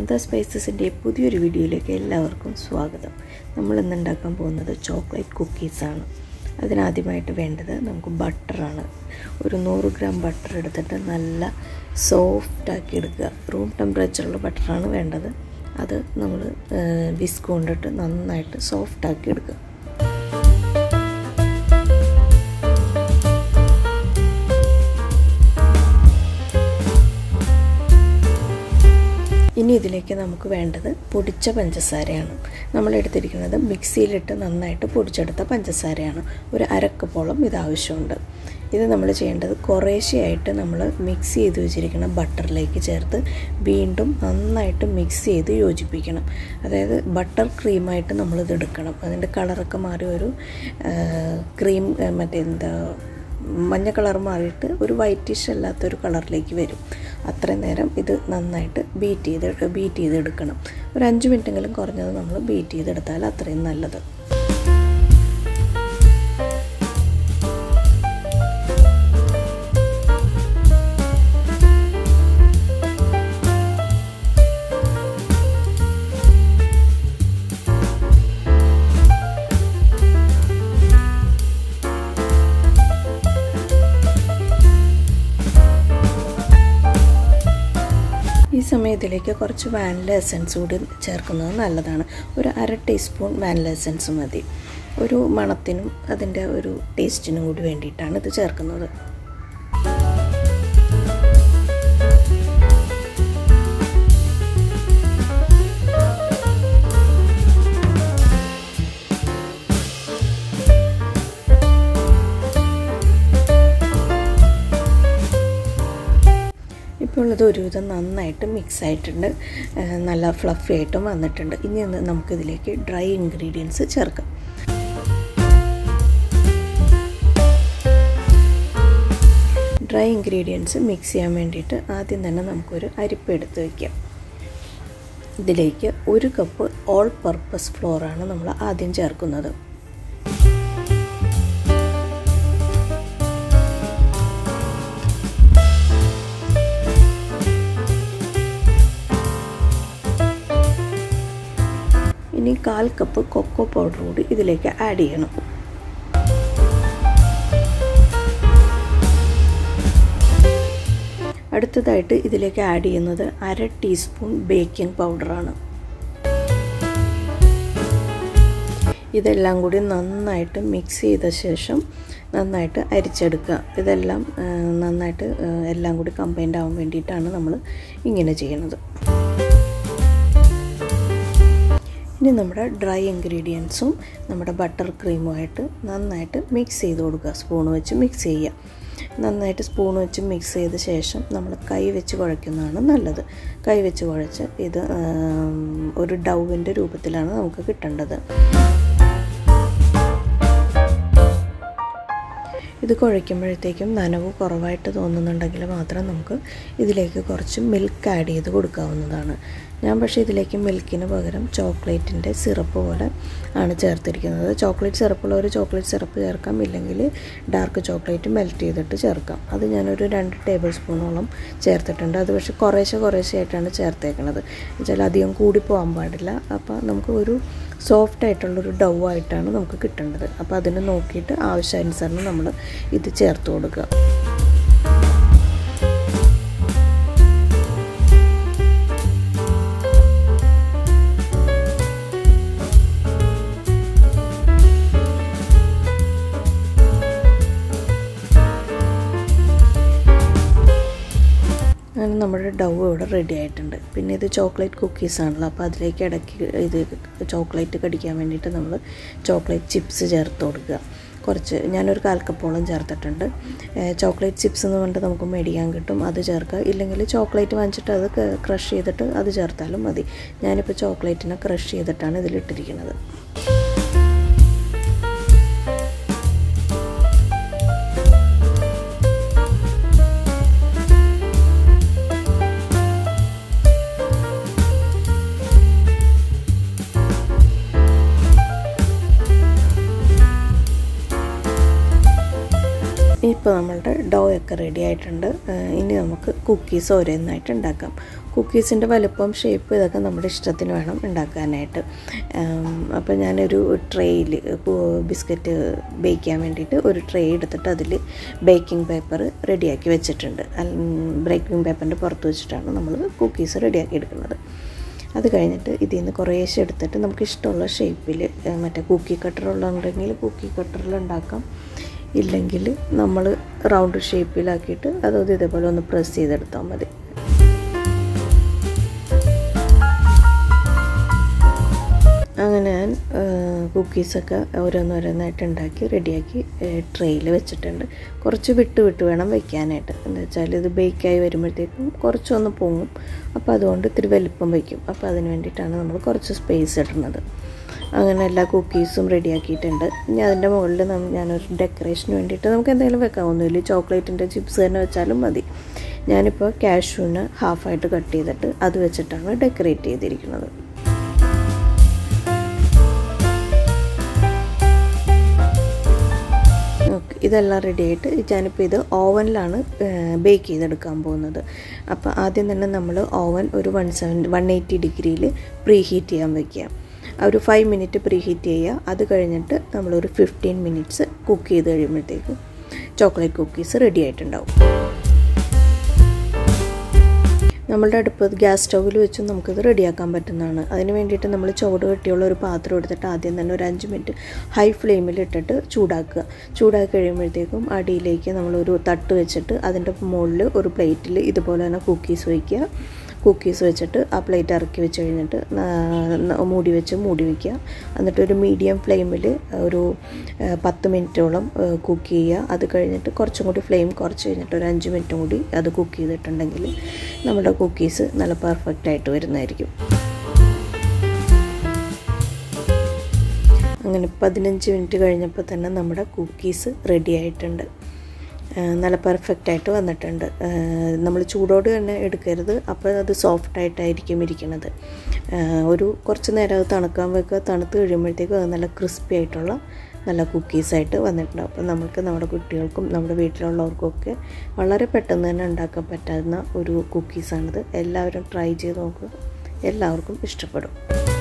അമൃത സ്പൈസസിൻ്റെ പുതിയൊരു വീഡിയോയിലേക്ക് എല്ലാവർക്കും സ്വാഗതം നമ്മൾ ഇന്ന് ഉണ്ടാക്കാൻ പോകുന്നത് ചോക്ലേറ്റ് കുക്കീസാണ് അതിനാദ്യമായിട്ട് വേണ്ടത് നമുക്ക് ബട്ടറാണ് ഒരു നൂറ് ഗ്രാം ബട്ടർ എടുത്തിട്ട് നല്ല സോഫ്റ്റാക്കി എടുക്കുക റൂം ടെമ്പറേച്ചറുള്ള ബട്ടറാണ് വേണ്ടത് അത് നമ്മൾ വിസ്ക് കൊണ്ടിട്ട് നന്നായിട്ട് സോഫ്റ്റാക്കി എടുക്കുക ഇനി ഇതിലേക്ക് നമുക്ക് വേണ്ടത് പൊടിച്ച പഞ്ചസാരയാണ് നമ്മൾ എടുത്തിരിക്കുന്നത് മിക്സിയിലിട്ട് നന്നായിട്ട് പൊടിച്ചെടുത്ത പഞ്ചസാരയാണ് ഒരു അരക്കപ്പോളം ഇത് ആവശ്യമുണ്ട് ഇത് നമ്മൾ ചെയ്യേണ്ടത് കുറേശ്ശെയായിട്ട് നമ്മൾ മിക്സ് ചെയ്ത് വെച്ചിരിക്കുന്ന ബട്ടറിലേക്ക് ചേർത്ത് വീണ്ടും നന്നായിട്ട് മിക്സ് ചെയ്ത് യോജിപ്പിക്കണം അതായത് ബട്ടർ ക്രീമായിട്ട് നമ്മളിത് എടുക്കണം അതിൻ്റെ കളറൊക്കെ മാറി ഒരു ക്രീം മറ്റേ എന്താ മഞ്ഞ കളർ മാറിയിട്ട് ഒരു വൈറ്റിഷ് അല്ലാത്തൊരു കളറിലേക്ക് വരും അത്രയും നേരം ഇത് നന്നായിട്ട് ബീറ്റ് ചെയ്ത് ബീറ്റ് ചെയ്തെടുക്കണം ഒരു അഞ്ച് മിനിറ്റെങ്കിലും കുറഞ്ഞത് നമ്മൾ ബീറ്റ് ചെയ്തെടുത്താൽ അത്രയും നല്ലത് ഈ സമയത്തിലേക്ക് കുറച്ച് വാനില എസൻസ് കൂടി ചേർക്കുന്നത് നല്ലതാണ് ഒരു അര ടീസ്പൂൺ വാനില എസൻസ് മതി ഒരു മണത്തിനും അതിൻ്റെ ഒരു ടേസ്റ്റിനും കൂടി വേണ്ടിയിട്ടാണ് ഇത് ചേർക്കുന്നത് ഇപ്പോൾ ഇത് ഒരുവിധം നന്നായിട്ട് മിക്സ് ആയിട്ടുണ്ട് നല്ല ഫ്ലഫി ആയിട്ടും വന്നിട്ടുണ്ട് ഇനി നമുക്കിതിലേക്ക് ഡ്രൈ ഇൻഗ്രീഡിയൻസ് ചേർക്കാം ഡ്രൈ ഇൻഗ്രീഡിയൻസ് മിക്സ് ചെയ്യാൻ വേണ്ടിയിട്ട് ആദ്യം തന്നെ നമുക്കൊരു അരിപ്പ് എടുത്ത് വയ്ക്കാം ഇതിലേക്ക് ഒരു കപ്പ് ഓൾ പർപ്പസ് ഫ്ലോറാണ് നമ്മൾ ആദ്യം ചേർക്കുന്നത് ഇനി കാൽ കപ്പ് കൊക്കോ പൗഡർ കൂടി ഇതിലേക്ക് ആഡ് ചെയ്യണം അടുത്തതായിട്ട് ഇതിലേക്ക് ആഡ് ചെയ്യുന്നത് അര ടീസ്പൂൺ ബേക്കിംഗ് പൗഡറാണ് ഇതെല്ലാം കൂടി നന്നായിട്ട് മിക്സ് ചെയ്ത ശേഷം നന്നായിട്ട് അരിച്ചെടുക്കുക ഇതെല്ലാം നന്നായിട്ട് എല്ലാം കൂടി കമ്പൈൻഡ് ആവാൻ വേണ്ടിയിട്ടാണ് നമ്മൾ ഇങ്ങനെ ചെയ്യുന്നത് ഇനി നമ്മുടെ ഡ്രൈ ഇൻഗ്രീഡിയൻസും നമ്മുടെ ബട്ടർ ക്രീമുമായിട്ട് നന്നായിട്ട് മിക്സ് ചെയ്ത് കൊടുക്കുക സ്പൂൺ വെച്ച് മിക്സ് ചെയ്യുക നന്നായിട്ട് സ്പൂൺ വെച്ച് മിക്സ് ചെയ്ത ശേഷം നമ്മൾ കൈ വെച്ച് കുഴയ്ക്കുന്നതാണ് നല്ലത് കൈ വെച്ച് കുഴച്ച് ഇത് ഒരു ഡൗവിൻ്റെ രൂപത്തിലാണ് നമുക്ക് കിട്ടേണ്ടത് ഇത് കുഴയ്ക്കുമ്പോഴത്തേക്കും നനവ് കുറവായിട്ട് തോന്നുന്നുണ്ടെങ്കിൽ മാത്രം നമുക്ക് ഇതിലേക്ക് കുറച്ച് മിൽക്ക് ആഡ് ചെയ്ത് കൊടുക്കാവുന്നതാണ് ഞാൻ പക്ഷേ ഇതിലേക്ക് മിൽക്കിന് പകരം ചോക്ലേറ്റിൻ്റെ സിറപ്പ് പോലെ ആണ് ചേർത്തിരിക്കുന്നത് ചോക്ലേറ്റ് സിറപ്പുള്ളവർ ചോക്ലേറ്റ് സിറപ്പ് ചേർക്കാം ഇല്ലെങ്കിൽ ഡാർക്ക് ചോക്ലേറ്റ് മെൽറ്റ് ചെയ്തിട്ട് ചേർക്കാം അത് ഞാനൊരു രണ്ട് ടേബിൾ സ്പൂണോളം ചേർത്തിട്ടുണ്ട് അത് പക്ഷേ കുറേശ്ശെ കുറേശ്ശെ ആയിട്ടാണ് ചേർത്തേക്കുന്നത് വെച്ചാൽ അധികം കൂടി പോകാൻ പാടില്ല അപ്പോൾ നമുക്ക് ഒരു സോഫ്റ്റ് ആയിട്ടുള്ളൊരു ഡൗ ആയിട്ടാണ് നമുക്ക് കിട്ടേണ്ടത് അപ്പോൾ അതിന് നോക്കിയിട്ട് ആവശ്യാനുസരണം നമ്മൾ ഇത് ചേർത്ത് കൊടുക്കുക അങ്ങനെ നമ്മുടെ ഡൗ ഇവിടെ റെഡി ആയിട്ടുണ്ട് പിന്നെ ഇത് ചോക്ലേറ്റ് കുക്കീസ് ആണല്ലോ അപ്പോൾ അതിലേക്ക് ഇടയ്ക്ക് ഇത് ചോക്ലേറ്റ് കടിക്കാൻ വേണ്ടിയിട്ട് നമ്മൾ ചോക്ലേറ്റ് ചിപ്സ് ചേർത്ത് കൊടുക്കുക കുറച്ച് ഞാനൊരു കാൽക്കപ്പോളം ചേർത്തിട്ടുണ്ട് ചോക്ലേറ്റ് ചിപ്സ് എന്ന് പറഞ്ഞിട്ട് നമുക്ക് മേടിക്കാൻ കിട്ടും അത് ചേർക്കുക ഇല്ലെങ്കിൽ ചോക്ലേറ്റ് വാങ്ങിച്ചിട്ട് അത് ക്രഷ് ചെയ്തിട്ട് അത് ചേർത്താലും മതി ഞാനിപ്പോൾ ചോക്ലേറ്റിനെ ക്രഷ് ചെയ്തിട്ടാണ് ഇതിലിട്ടിരിക്കുന്നത് ഇപ്പോൾ നമ്മളുടെ ഡോ ഒക്കെ റെഡി ആയിട്ടുണ്ട് ഇനി നമുക്ക് കുക്കീസ് ഓരോന്നായിട്ട് ഉണ്ടാക്കാം കുക്കീസിൻ്റെ വലുപ്പം ഷേപ്പ് ഇതൊക്കെ നമ്മുടെ ഇഷ്ടത്തിന് വേണം ഉണ്ടാക്കാനായിട്ട് അപ്പോൾ ഞാനൊരു ട്രേയിൽ ബിസ്ക്കറ്റ് ബേക്ക് ചെയ്യാൻ വേണ്ടിയിട്ട് ഒരു ട്രേ എടുത്തിട്ട് അതിൽ ബേക്കിംഗ് പേപ്പർ റെഡിയാക്കി വെച്ചിട്ടുണ്ട് ബേക്കിംഗ് പേപ്പറിൻ്റെ പുറത്ത് വെച്ചിട്ടാണ് നമ്മൾ കുക്കീസ് റെഡിയാക്കി എടുക്കുന്നത് അത് കഴിഞ്ഞിട്ട് ഇതിൽ നിന്ന് കുറേശ്ശെ എടുത്തിട്ട് നമുക്ക് ഇഷ്ടമുള്ള ഷേപ്പിൽ മറ്റേ കുക്കി കട്ടറുള്ളുണ്ടെങ്കിൽ കുക്കി കട്ടറിൽ ഉണ്ടാക്കാം ഇല്ലെങ്കിൽ നമ്മൾ റൗണ്ട് ഷേപ്പിലാക്കിയിട്ട് അതത് ഇതേപോലെ ഒന്ന് പ്രസ് ചെയ്തെടുത്താൽ മതി അങ്ങനെ ഞാൻ കുക്കീസൊക്കെ ഓരോന്നോരോന്നായിട്ട് ഉണ്ടാക്കി റെഡിയാക്കി ട്രെയിൽ വെച്ചിട്ടുണ്ട് കുറച്ച് വിട്ട് വിട്ട് വേണം വെക്കാനായിട്ട് എന്താ വെച്ചാൽ ഇത് ബേക്കായി വരുമ്പോഴത്തേക്കും കുറച്ചൊന്ന് പൊങ്ങും അപ്പോൾ അതുകൊണ്ട് ഇത്തിരി വലിപ്പം വയ്ക്കും അപ്പോൾ അതിന് വേണ്ടിയിട്ടാണ് നമ്മൾ കുറച്ച് സ്പേസ് ഇടുന്നത് അങ്ങനെ എല്ലാ കുക്കീസും റെഡിയാക്കിയിട്ടുണ്ട് ഇനി അതിൻ്റെ മുകളിൽ ഞാനൊരു ഡെക്കറേഷന് വേണ്ടിയിട്ട് നമുക്ക് എന്തെങ്കിലും വെക്കാവുന്നില്ല ചോക്ലേറ്റിൻ്റെ ചിപ്സ് തന്നെ വെച്ചാലും മതി ഞാനിപ്പോൾ കാഷ്യൂന് ഹാഫായിട്ട് കട്ട് ചെയ്തിട്ട് അത് വെച്ചിട്ടാണ് ഡെക്കറേറ്റ് ചെയ്തിരിക്കുന്നത് ഓക്കെ ഇതെല്ലാം റെഡി ആയിട്ട് ഞാനിപ്പോൾ ഇത് ഓവനിലാണ് ബേക്ക് ചെയ്തെടുക്കാൻ പോകുന്നത് അപ്പോൾ ആദ്യം തന്നെ നമ്മൾ ഓവൻ ഒരു വൺ സെവൻ വൺ എയ്റ്റി ഡിഗ്രിയിൽ പ്രീ ഹീറ്റ് ചെയ്യാൻ വയ്ക്കുക ഒരു ഫൈവ് മിനിറ്റ് പ്രീ ഹീറ്റ് ചെയ്യുക അത് കഴിഞ്ഞിട്ട് നമ്മളൊരു ഫിഫ്റ്റീൻ മിനിറ്റ്സ് കുക്ക് ചെയ്ത് കഴിയുമ്പോഴത്തേക്കും ചോക്ലേറ്റ് കുക്കീസ് റെഡി ആയിട്ടുണ്ടാവും നമ്മളുടെ അടുപ്പ് ഗ്യാസ് സ്റ്റൗവിൽ വെച്ചും നമുക്കിത് റെഡിയാക്കാൻ പറ്റുന്നതാണ് അതിന് വേണ്ടിയിട്ട് നമ്മൾ ചുവട് കെട്ടിയുള്ള ഒരു പാത്രം എടുത്തിട്ട് ആദ്യം തന്നെ ഒരു അഞ്ച് മിനിറ്റ് ഹൈ ഫ്ലെയിമിൽ ഇട്ടിട്ട് ചൂടാക്കുക ചൂടാക്കി കഴിയുമ്പോഴത്തേക്കും അടിയിലേക്ക് നമ്മളൊരു തട്ട് വെച്ചിട്ട് അതിൻ്റെ മുകളിൽ ഒരു പ്ലേറ്റിൽ ഇതുപോലെ തന്നെ കുക്കീസ് വയ്ക്കുക കുക്കീസ് വെച്ചിട്ട് ആ പ്ലേറ്റ് ഇറക്കി വെച്ച് കഴിഞ്ഞിട്ട് മൂടി വെച്ച് മൂടി വയ്ക്കുക എന്നിട്ട് ഒരു മീഡിയം ഫ്ലെയിമിൽ ഒരു പത്ത് മിനിറ്റോളം കുക്ക് ചെയ്യുക അത് കഴിഞ്ഞിട്ട് കുറച്ചും കൂടി ഫ്ലെയിം കുറച്ച് കഴിഞ്ഞിട്ട് ഒരു അഞ്ച് മിനിറ്റും കൂടി അത് കുക്ക് ചെയ്തിട്ടുണ്ടെങ്കിൽ നമ്മുടെ കുക്കീസ് നല്ല പെർഫെക്റ്റ് ആയിട്ട് വരുന്നതായിരിക്കും അങ്ങനെ പതിനഞ്ച് മിനിറ്റ് കഴിഞ്ഞപ്പോൾ തന്നെ നമ്മുടെ കുക്കീസ് റെഡി ആയിട്ടുണ്ട് നല്ല പെർഫെക്റ്റ് ആയിട്ട് വന്നിട്ടുണ്ട് നമ്മൾ ചൂടോട് തന്നെ എടുക്കരുത് അപ്പോൾ അത് സോഫ്റ്റ് ആയിട്ടായിരിക്കും ഇരിക്കുന്നത് ഒരു കുറച്ച് നേരം അത് തണുക്കാൻ വെക്കുക തണുത്ത് കഴിയുമ്പോഴത്തേക്കും അത് നല്ല ക്രിസ്പി ആയിട്ടുള്ള നല്ല കുക്കീസായിട്ട് വന്നിട്ടുണ്ട് അപ്പോൾ നമുക്ക് നമ്മുടെ കുട്ടികൾക്കും നമ്മുടെ വീട്ടിലുള്ളവർക്കും ഒക്കെ വളരെ പെട്ടെന്ന് തന്നെ ഉണ്ടാക്കാൻ പറ്റാവുന്ന ഒരു കുക്കീസാണിത് എല്ലാവരും ട്രൈ ചെയ്ത് നോക്കുക എല്ലാവർക്കും ഇഷ്ടപ്പെടും